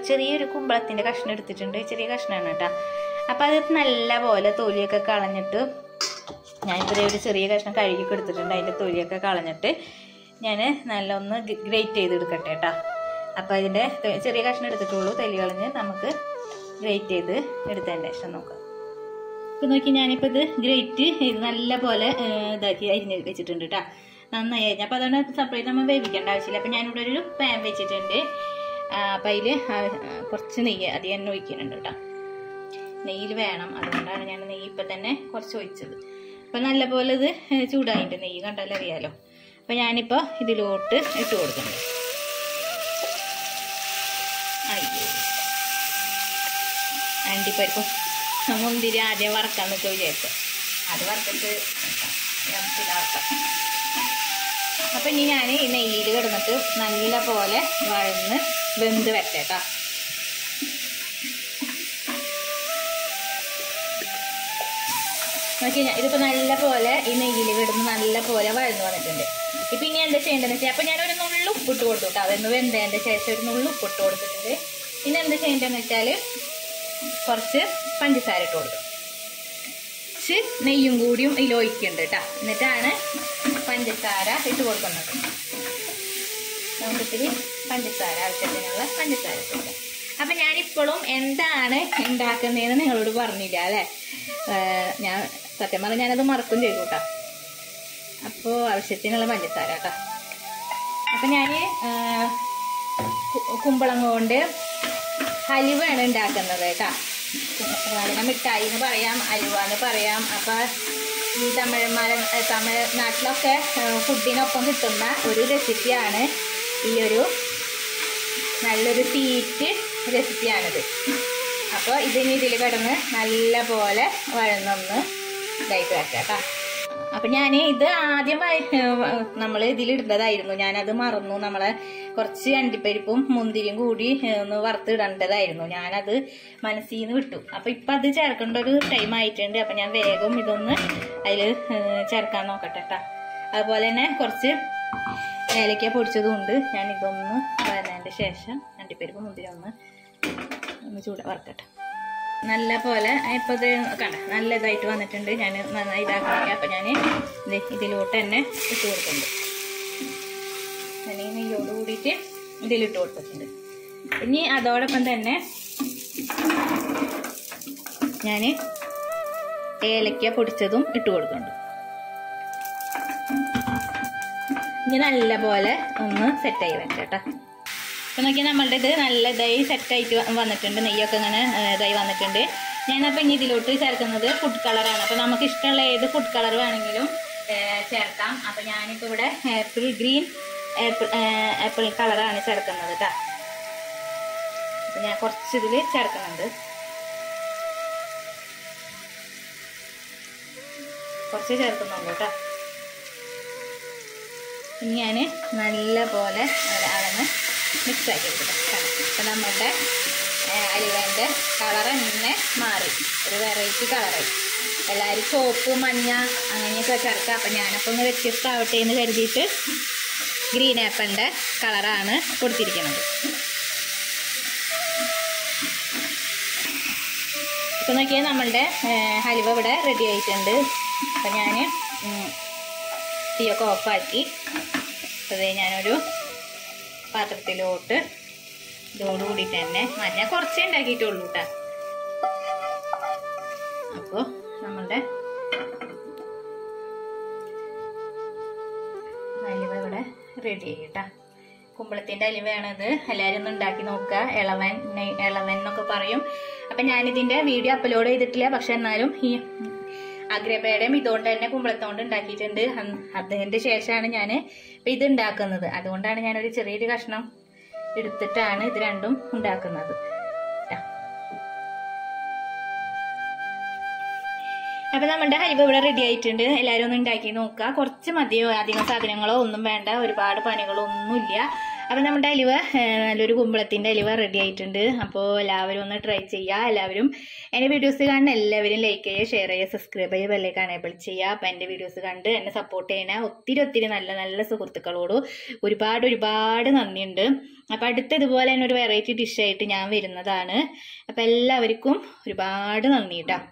ചെറിയൊരു കുമ്പളത്തിന്റെ കഷ്ണം എടുത്തിട്ടുണ്ട് ചെറിയ കഷ്ണമാണ് കേട്ടോ അപ്പം അത് നല്ല പോലെ തൊലിയൊക്കെ കളഞ്ഞിട്ട് ഞാനിപ്പോൾ ഒരു ചെറിയ കഷ്ണം കഴുകി കൊടുത്തിട്ടുണ്ട് അതിൻ്റെ തൊലിയൊക്കെ കളഞ്ഞിട്ട് ഞാൻ നല്ല ഒന്ന് ഗ്രേറ്റ് ചെയ്തെടുക്കട്ടെ കേട്ടോ അപ്പോൾ അതിൻ്റെ ത- ചെറിയ കഷ്ണം എടുത്തിട്ടുള്ളൂ തൊലി കളഞ്ഞ് നമുക്ക് ഗ്രേറ്റ് ചെയ്ത് എടുത്തതിൻ്റെ ശേഷം നോക്കാം ഇപ്പം നോക്കി ഞാനിപ്പോൾ ഇത് ഗ്രേറ്റ് ഇത് നല്ല പോലെ ഇതാക്കി അരിഞ്ഞ് വെച്ചിട്ടുണ്ട് കേട്ടോ നന്നായി അരിഞ്ഞ് അപ്പോൾ അതുകൊണ്ട് സെപ്പറേറ്റ് നമ്മൾ വേവിക്കേണ്ട ആവശ്യമില്ല അപ്പം ഞാനിവിടെ ഒരു പാൻ വെച്ചിട്ടുണ്ട് അപ്പം അതിൽ കുറച്ച് നെയ്യ് അധികം തന്നെ ഒഴിക്കുന്നുണ്ട് കേട്ടോ നെയ്യിൽ വേണം അതുകൊണ്ടാണ് ഞാൻ നെയ്യ് ഇപ്പം തന്നെ കുറച്ച് ഒഴിച്ചത് അപ്പം നല്ലപോലെ ഇത് ചൂടായിട്ട് നെയ്യ് കണ്ടാൽ അറിയാലോ അപ്പം ഞാനിപ്പോൾ ഇതിലോട്ട് ഇട്ട് കൊടുക്കുന്നുണ്ട് അയ്യോ അണ്ടിപ്പരിപ്പും മുന്തിരി ആദ്യം വറക്കാന്നൊക്കെ വിചാരിച്ചു അത് വറുത്തിട്ട് ഇതാക്കാം അപ്പം ഇനി ഞാൻ ഈ നെയ്യിൽ കിടന്നിട്ട് നല്ല പോലെ വഴന്ന് വെന്ത് വെച്ചേട്ടാ നോക്കി ഇതിപ്പോൾ നല്ല പോലെ ഈ നെയ്യിൽ കിടന്ന് നല്ല പോലെ വഴന്ന് വന്നിട്ടുണ്ട് ഇപ്പം ഇനി എന്താ ചെയ്യേണ്ടതെന്ന് വെച്ചാൽ അപ്പം ഞാൻ ഒരു നുള്ളു ഉപ്പിട്ട് കൊടുത്തു കേട്ടോ അതൊന്ന് വെന്തതിൻ്റെ ശേഷം ഒരു നുള്ളു ഉപ്പിട്ട് കൊടുത്തിട്ടുണ്ട് ഇനി എന്താ ചെയ്യേണ്ടതെന്ന് വെച്ചാൽ കുറച്ച് പഞ്ചസാര ഇട്ട് കൊടുക്കും കുറച്ച് നെയ്യും കൂടിയും ഇതിൽ ഒഴിക്കുന്നുണ്ട് കേട്ടോ എന്നിട്ടാണ് പഞ്ചസാര ഇട്ട് കൊടുക്കുന്നത് നമുക്കിത്തിരി പഞ്ചസാര ആവശ്യത്തിനുള്ള പഞ്ചസാര ഇട്ട് കൊടുക്കാം അപ്പം ഞാനിപ്പോഴും എന്താണ് ഉണ്ടാക്കുന്നതെന്ന് നിങ്ങളോട് പറഞ്ഞില്ല അല്ലേ ഏർ ഞാൻ സത്യം പറഞ്ഞാൽ ഞാനത് മറക്കും ചെയ്തു കേട്ടോ അപ്പോൾ ആവശ്യത്തിനുള്ള പഞ്ചസാര കേട്ടോ അപ്പം ഞാൻ കുമ്പളം കൊണ്ട് ഹലുവയാണ് ഉണ്ടാക്കുന്നത് കേട്ടോ അതിനെ മിഠായി എന്ന് പറയാം അലുവ എന്ന് പറയാം അപ്പം ഈ തമിഴന്മാരെ ഏ, തമിഴ് നാട്ടിലൊക്കെ ഏ, ഫുഡിനൊപ്പം കിട്ടുന്ന ഒരു റെസിപ്പിയാണ് ഈ ഒരു നല്ലൊരു സ്വീറ്റ് റെസിപ്പിയാണിത് അപ്പോൾ ഇതിന് ഇതിൽ കിടന്ന് നല്ല പോലെ വഴന്നൊന്ന് ഇതായിട്ട് വെക്കാം കേട്ടോ അപ്പം ഞാൻ ഇത് ആദ്യം നമ്മൾ ഇതിലിടേണ്ടതായിരുന്നു ഞാനത് മറന്നു നമ്മളെ കുറച്ച് അണ്ടിപ്പരിപ്പും മുന്തിരിയും കൂടി ഏ, ഒന്ന് വറുത്തിടേണ്ടതായിരുന്നു ഞാനത് മനസ്സിൽ നിന്ന് വിട്ടു അപ്പം ഇപ്പം അത് ചേർക്കേണ്ട ഒരു ടൈം ആയിട്ടുണ്ട് അപ്പം ഞാൻ വേഗം ഇതൊന്ന് അതിൽ ചേർക്കാൻ നോക്കട്ടെ കേട്ടോ അതുപോലെ തന്നെ കുറച്ച് ഏലക്ക പൊടിച്ചതും ഉണ്ട് ഞാൻ ഇതൊന്ന് വരേണ്ട ശേഷം അണ്ടിപ്പരിപ്പ് മുന്തിരി ഒന്ന് ഒന്ന് ചൂട വറുക്കട്ടെ നല്ല പോലെ ഇപ്പോൾ ഇത് കണ്ട നല്ല ഇതായിട്ട് വന്നിട്ടുണ്ട് ഞാൻ നന്നായി ഇതാക്കണേ അപ്പം ഞാൻ ഇതിലോട്ട് തന്നെ ഇട്ട് കൊടുക്കുന്നുണ്ട് ഞാൻ ഈ നെയ്യോട് കൂടിയിട്ട് ഇതിലിട്ട് കൊടുത്തിട്ടുണ്ട് ഇനി അതോടൊപ്പം തന്നെ ഞാൻ ഏലക്ക പൊടിച്ചതും ഇട്ട് കൊടുക്കുന്നുണ്ട് ഇനി നല്ല പോലെ ഒന്ന് സെറ്റായി വെച്ചേട്ടാ ഇപ്പം നോക്കിയാൽ നമ്മളുടെ ഇത് നല്ല ഇതായി സെറ്റായിട്ട് വന്നിട്ടുണ്ട് നെയ്യൊക്കെ ഇങ്ങനെ ഏ, ഇതായി വന്നിട്ടുണ്ട് ഞാനപ്പോൾ ഇനി ഇതിലോട്ട് ചേർക്കുന്നത് ഫുഡ് കളറാണ് അപ്പോൾ നമുക്ക് ഇഷ്ടമുള്ള ഏത് ഫുഡ് കളർ വേണമെങ്കിലും ഏ, ചേർക്കാം അപ്പോൾ ഞാനിപ്പോൾ ഇവിടെ ആപ്പിൾ ഗ്രീൻ ആപ്പിൾ ആപ്പിൾ കളറാണ് ചേർക്കുന്നത് കേട്ടോ അപ്പോൾ ഞാൻ കുറച്ച് ഇതിൽ ചേർക്കുന്നുണ്ട് കുറച്ച് ചേർക്കുന്നുള്ളൂ കേട്ടോ ഇനി ഞാൻ നല്ല പോലെ അളന്ന് മിക്സ് ആക്കി എടുക്കട്ടെ അപ്പം നമ്മുടെ അലുവേൻ്റെ കളർ തന്നെ മാറി ഒരു വെറൈറ്റി കളറായി എല്ലാവരും ചോപ്പ് മഞ്ഞ അങ്ങനെയൊക്കെ ചേർക്കാം അപ്പം ഞാനപ്പോൾ ഒന്ന് വ്യത്യസ്തമാവട്ടെ എന്ന് കരുതിയിട്ട് ഗ്രീൻ ആപ്പിളിൻ്റെ കളറാണ് കൊടുത്തിരിക്കുന്നത് ഇപ്പം നോക്കിയാൽ നമ്മളുടെ ഏഹ്, ഹലുവ ഇവിടെ റെഡി ആയിട്ടുണ്ട് അപ്പം ഞാൻ തീയൊക്കെ ഓഫാക്കി അത് ഞാനൊരു പാത്രത്തിലോട്ട് ഇതോടുകൂടി തന്നെ മാറ്റി ഞാൻ കുറച്ചേ ഉണ്ടാക്കിയിട്ടുള്ളൂ കേട്ടോ അപ്പോൾ നമ്മളുടെ അലുവ ഇവിടെ റെഡി ആയി കേട്ടോ കുമ്പളത്തിൻ്റെ അലുവയാണിത് എല്ലാവരും ഒന്ന് ഉണ്ടാക്കി നോക്കുക ഇളവൻ നെയ്- ഇളവൻ എന്നൊക്കെ പറയും അപ്പം ഞാനിതിൻ്റെ വീഡിയോ അപ്ലോഡ് ചെയ്തിട്ടില്ല പക്ഷെ എന്നാലും ഈ അഗ്രബയുടെയും ഇതുകൊണ്ട് തന്നെ കുമ്പളത്തോണ്ട് ഉണ്ടാക്കിയിട്ടുണ്ട് അന്ന് അതിൻ്റെ ശേഷമാണ് ഞാൻ ഇപ്പം ഇത് ഉണ്ടാക്കുന്നത് അതുകൊണ്ടാണ് ഞാനൊരു ചെറിയൊരു കഷ്ണം എടുത്തിട്ടാണ് ഇത് രണ്ടും ഉണ്ടാക്കുന്നത് ട്ടാ. അപ്പൊ നമ്മുടെ ഹൽവ ഇവിടെ റെഡി ആയിട്ടുണ്ട് എല്ലാവരും ഒന്ന് ഉണ്ടാക്കി നോക്കുക കുറച്ച് മതിയോ അധികം സാധനങ്ങളോ ഒന്നും വേണ്ട ഒരുപാട് പണികളോ ഒന്നുമില്ല അപ്പം നമ്മുടെ അലുവ ഏഹ്, നല്ലൊരു കുമ്പളത്തിൻ്റെ അലുവ റെഡി ആയിട്ടുണ്ട് അപ്പോൾ എല്ലാവരും ഒന്ന് ട്രൈ ചെയ്യുക എല്ലാവരും എൻ്റെ വീഡിയോസ് കാണുന്ന എല്ലാവരും ലൈക്ക് ചെയ്യുക ഷെയർ ചെയ്യുക സബ്സ്ക്രൈബ് ചെയ്യുക ബെല്ലേക്ക് എനേബിൾ ചെയ്യുക അപ്പം എൻ്റെ വീഡിയോസ് കണ്ട് എന്നെ സപ്പോർട്ട് ചെയ്യണ ഒത്തിരി ഒത്തിരി നല്ല നല്ല സുഹൃത്തുക്കളോട് ഒരുപാട് ഒരുപാട് നന്ദിയുണ്ട് അപ്പം അടുത്ത ഇതുപോലെ തന്നെ ഒരു വെറൈറ്റി ഡിഷായിട്ട് ഞാൻ വരുന്നതാണ് അപ്പം എല്ലാവർക്കും ഒരുപാട് നന്ദി കേട്ടോ